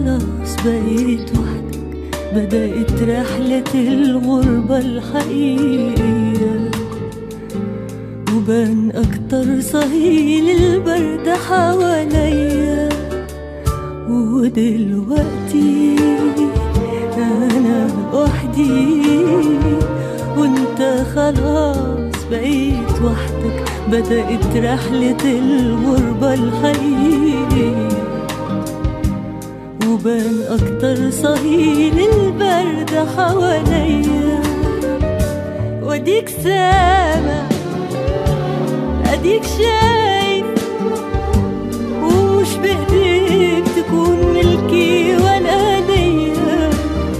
خلاص بقيت وحدك بدأت رحلة الغربة الحقيقية وبان أكتر صهيل البرد حواليا ودلوقتي أنا وحدي وانت خلاص بقيت وحدك بدأت رحلة الغربة الحقيقية وبان أكتر صهيل البرد حواليا واديك سامع اديك شايف ومش بايديك تكون ملكي ولا ليا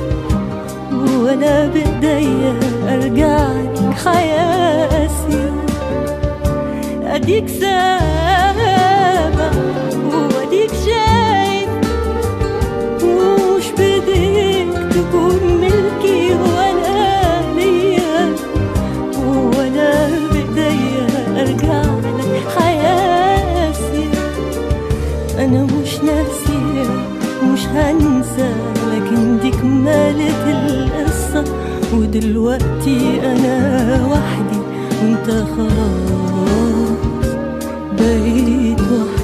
ولا بايديا ارجع لك حياتي اديك سامع واديك شايف ومش بايديك تكون ملكي ولا ليا ولا بايديا ارجع لك حياتي انا مش ناسيه مش هنسى لكن دي كمالة القصة ودلوقتي انا وحدي وانت خلاص بقيت وحدي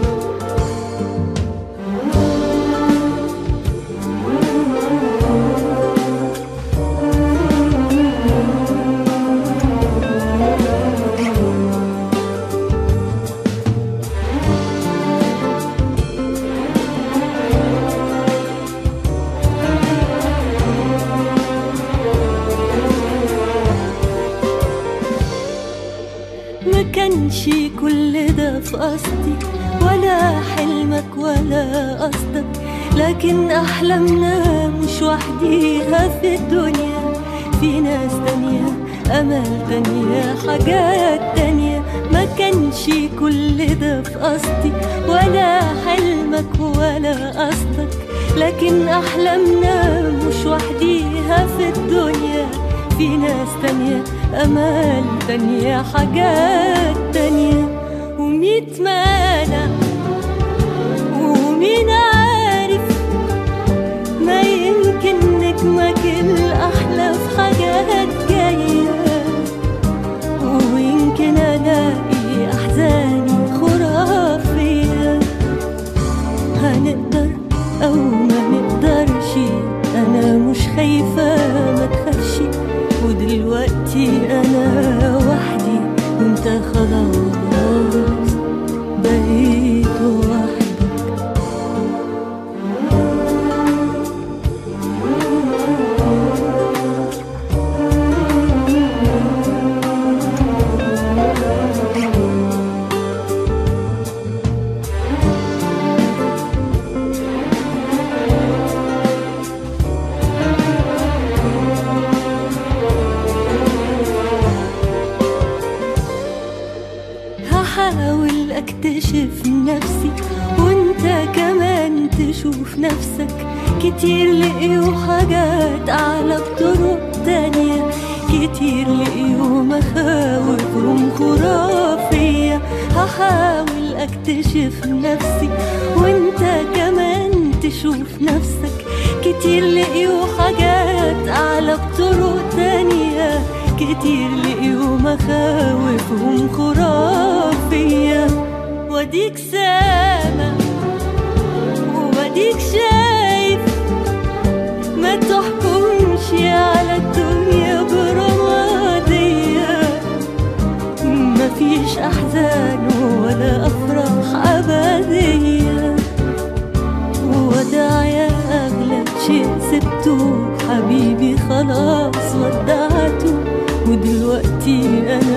ما كانش كل ده في قصدي ولا حلمك ولا قصدك لكن أحلامنا مش وحديها في الدنيا في ناس تانية أمل تانية حاجات تانية ما كانش كل ده في قصدي ولا حلمك ولا قصدك لكن أحلامنا مش وحديها في الدنيا في ناس تانية أمال تانية حاجات تانية وميت مانع ومين عارف ما يمكن نجمك الأحلى في حاجات جاية ويمكن ألاقي أحزاني خرافية هنقدر أو ما نقدرش أنا مش خايفة ما تخافش ودلوقتي أنا وحدي وانت خلاص بقيت وحدك هحاول اكتشف نفسي وانت كمان تشوف نفسك كتير لقيوا حاجات اعلى بطرق تانية كتير لقيوا مخاوفهم خرافية هحاول اكتشف نفسي وانت كمان تشوف نفسك كتير لقيوا حاجات اعلى بطرق تانية كتير لقيوا مخاوفهم خرافية واديك سامع واديك شايف ما تحكمش على الدنيا برمادية مفيش أحزان ولا أفراح أبدية وداع يا أغلى شيء سبته حبيبي خلاص ودعته ودلوقتي أنا